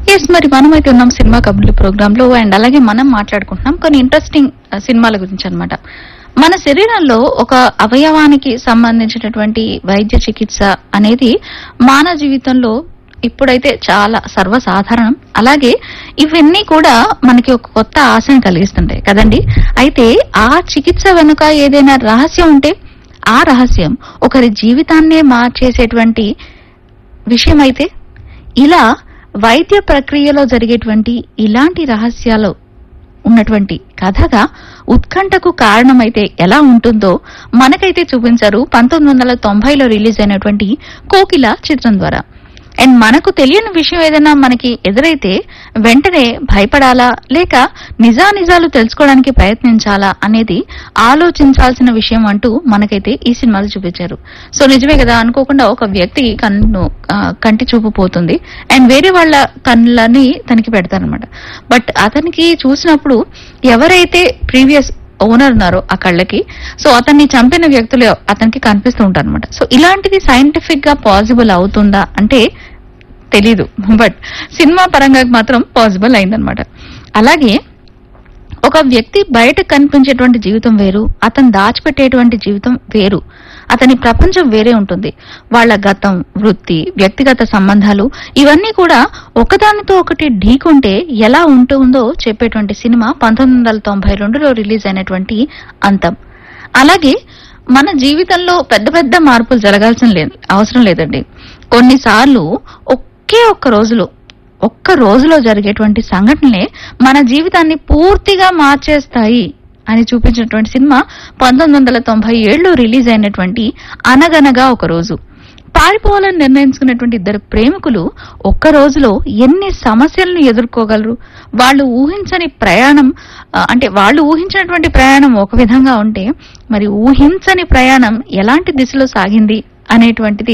yes మరి మనమైతే ఉన్నాం సినిమా కబుర్లు ప్రోగ్రామ్ లో అండ్ అలాగే మనం మాట్లాడుకుంటున్నాం కొన్ని ఇంట్రెస్టింగ్ సినిమాల గురించి అన్నమాట మన శరీరంలో ఒక అవయవానికి సంబంధించినటువంటి వైద్య చికిత్స అనేది మానవ జీవితంలో ఇప్పుడైతే చాలా సర్వసాధారణం అలాగే ఇవన్నీ కూడా మనకి ఒక కొత్త ఆశను కలిగిస్తుంటాయి కదండి అయితే ఆ చికిత్స వెనుక ఏదైనా రహస్యం ఉంటే ఆ రహస్యం ఒకరి జీవితాన్నే మార్చేసేటువంటి విషయం అయితే ఇలా వైద్య ప్రక్రియలో జరిగేటువంటి ఇలాంటి రహస్యాలు ఉన్నటువంటి కథగా ఉత్కంఠకు కారణమైతే ఎలా ఉంటుందో మనకైతే చూపించారు పంతొమ్మిది వందల తొంభైలో రిలీజ్ అయినటువంటి కోకిల చిత్రం ద్వారా అండ్ మనకు తెలియని విషయం ఏదైనా మనకి ఎదురైతే వెంటనే భయపడాలా లేక నిజానిజాలు తెలుసుకోవడానికి ప్రయత్నించాలా అనేది ఆలోచించాల్సిన విషయం అంటూ మనకైతే ఈ సినిమాలు చూపించారు సో నిజమే కదా అనుకోకుండా ఒక వ్యక్తి కన్ను ఆ, కంటి చూపు పోతుంది అండ్ వేరే వాళ్ళ కళ్ళని తనకి పెడతారనమాట బట్ అతనికి చూసినప్పుడు ఎవరైతే ప్రీవియస్ ఓనర్ ఉన్నారో ఆ కళ్ళకి సో అతన్ని చంపిన వ్యక్తులు అతనికి కనిపిస్తూ ఉంటారు అనమాట సో ఇలాంటిది సైంటిఫిక్ గా పాసిబుల్ అవుతుందా అంటే తెలీదు బట్ సినిమా పరంగా మాత్రం పాసిబుల్ అయిందనమాట అలాగే ఒక వ్యక్తి బయట కనిపించేటువంటి జీవితం వేరు అతను దాచిపెట్టేటువంటి జీవితం వేరు అతని ప్రపంచం వేరే ఉంటుంది వాళ్ళ గతం వృత్తి వ్యక్తిగత సంబంధాలు ఇవన్నీ కూడా ఒకదానితో ఒకటి ఢీకొంటే ఎలా ఉంటుందో చెప్పేటువంటి సినిమా పంతొమ్మిది వందల తొంభై రెండులో రిలీజ్ అయినటువంటి అంతం అలాగే మన జీవితంలో పెద్ద పెద్ద మార్పులు జరగాల్సిన లేదు అవసరం లేదండి కొన్నిసార్లు ఒకే ఒక్క రోజులో ఒక్క రోజులో జరిగేటువంటి సంఘటనలే మన జీవితాన్ని పూర్తిగా మార్చేస్తాయి అని చూపించినటువంటి సినిమా పంతొమ్మిది వందల తొంభై ఏడులో రిలీజ్ అయినటువంటి అనగనగా ఒక రోజు పారిపోవాలని నిర్ణయించుకున్నటువంటి ఇద్దరు ప్రేమికులు ఒక్క రోజులో ఎన్ని సమస్యలను ఎదుర్కోగలరు వాళ్ళు ఊహించని ప్రయాణం ఆ, అంటే వాళ్ళు ఊహించినటువంటి ప్రయాణం ఒక విధంగా ఉంటే మరి ఊహించని ప్రయాణం ఎలాంటి దిశలో సాగింది అనేటువంటిది